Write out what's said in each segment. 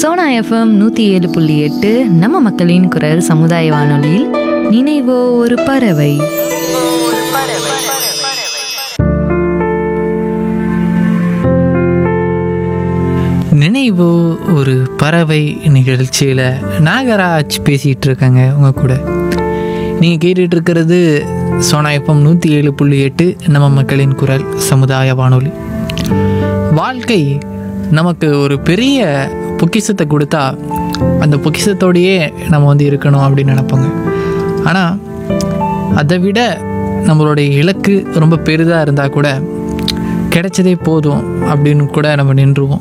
Sona FM நூற்றி ஏழு புள்ளி எட்டு நம்ம மக்களின் குரல் சமுதாய வானொலியில் நினைவோ ஒரு பறவை நினைவு ஒரு பறவை நிகழ்ச்சியில் நாகராஜ் பேசிகிட்டு இருக்காங்க உங்க கூட நீங்கள் கேட்டுட்டு இருக்கிறது சோனா எஃப்எம் நூற்றி ஏழு புள்ளி எட்டு நம்ம மக்களின் குரல் சமுதாய வானொலி வாழ்க்கை நமக்கு ஒரு பெரிய பொக்கிஷத்தை கொடுத்தா அந்த பொக்கிஷத்தோடையே நம்ம வந்து இருக்கணும் அப்படின்னு நினைப்பாங்க ஆனால் அதை விட நம்மளுடைய இலக்கு ரொம்ப பெரிதாக இருந்தால் கூட கிடைச்சதே போதும் அப்படின்னு கூட நம்ம நின்றுவோம்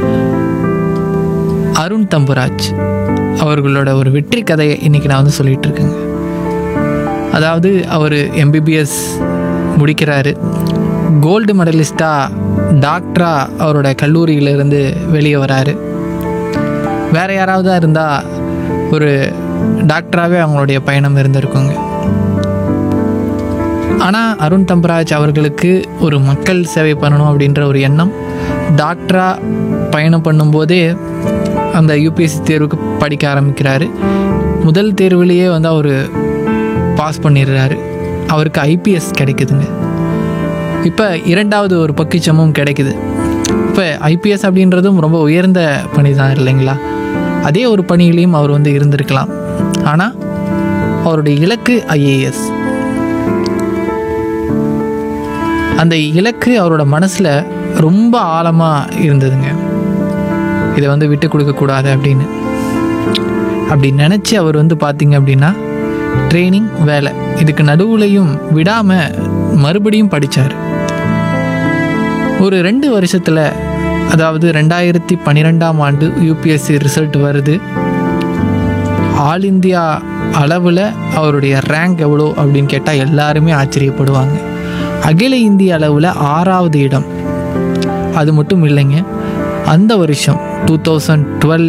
அருண் தம்புராஜ் அவர்களோட ஒரு வெற்றி கதையை இன்றைக்கி நான் வந்து சொல்லிகிட்டு இருக்கேங்க அதாவது அவர் எம்பிபிஎஸ் முடிக்கிறாரு கோல்டு மெடலிஸ்டாக டாக்டராக அவரோட கல்லூரியிலேருந்து வெளியே வராரு வேறு யாராவது இருந்தால் ஒரு டாக்டராகவே அவங்களுடைய பயணம் இருந்திருக்குங்க ஆனால் அருண் தம்பராஜ் அவர்களுக்கு ஒரு மக்கள் சேவை பண்ணணும் அப்படின்ற ஒரு எண்ணம் டாக்டராக பயணம் பண்ணும்போதே அந்த யூபிஎஸ்சி தேர்வுக்கு படிக்க ஆரம்பிக்கிறாரு முதல் தேர்விலேயே வந்து அவர் பாஸ் பண்ணிடுறாரு அவருக்கு ஐபிஎஸ் கிடைக்குதுங்க இப்போ இரண்டாவது ஒரு பொக்கிச்சமும் கிடைக்குது இப்போ ஐபிஎஸ் அப்படின்றதும் ரொம்ப உயர்ந்த பணி தான் இல்லைங்களா அதே ஒரு பணியிலையும் அவர் வந்து இருந்திருக்கலாம் ஆனால் அவருடைய இலக்கு ஐஏஎஸ் அந்த இலக்கு அவரோட மனசில் ரொம்ப ஆழமாக இருந்ததுங்க இதை வந்து விட்டு கொடுக்கக்கூடாது அப்படின்னு அப்படி நினச்சி அவர் வந்து பார்த்தீங்க அப்படின்னா ட்ரைனிங் வேலை இதுக்கு நடுவுலையும் விடாமல் மறுபடியும் படித்தார் ஒரு ரெண்டு வருஷத்தில் அதாவது ரெண்டாயிரத்தி பன்னிரெண்டாம் ஆண்டு யூபிஎஸ்சி ரிசல்ட் வருது ஆல் இந்தியா அளவில் அவருடைய ரேங்க் எவ்வளோ அப்படின்னு கேட்டால் எல்லாருமே ஆச்சரியப்படுவாங்க அகில இந்திய அளவில் ஆறாவது இடம் அது மட்டும் இல்லைங்க அந்த வருஷம் two thousand twelve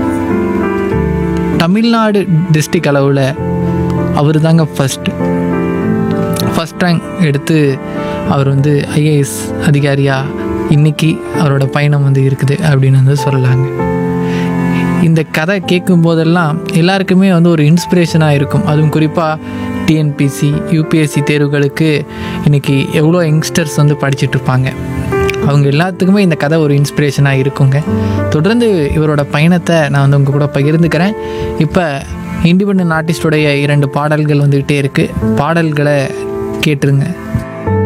Tamil Nadu district அளவில் அவர் தாங்க ஃபஸ்ட்டு ஃபஸ்ட் ரேங்க் எடுத்து அவர் வந்து ஐஏஎஸ் அதிகாரியாக இன்னைக்கு அவரோட பயணம் வந்து இருக்குது அப்படின்னு வந்து சொல்லலாங்க இந்த கதை கேட்கும் போதெல்லாம் எல்லாருக்குமே வந்து ஒரு இன்ஸ்பிரேஷனாக இருக்கும் அதுவும் குறிப்பாக டிஎன்பிசி யூபிஎஸ்சி தேர்வுகளுக்கு இன்றைக்கி எவ்வளோ யங்ஸ்டர்ஸ் வந்து படிச்சுட்டு இருப்பாங்க அவங்க எல்லாத்துக்குமே இந்த கதை ஒரு இன்ஸ்பிரேஷனாக இருக்குங்க தொடர்ந்து இவரோட பயணத்தை நான் வந்து உங்கள் கூட பகிர்ந்துக்கிறேன் இப்போ இண்டிபெண்ட் ஆர்டிஸ்டோடைய இரண்டு பாடல்கள் வந்துக்கிட்டே இருக்குது பாடல்களை கேட்டுருங்க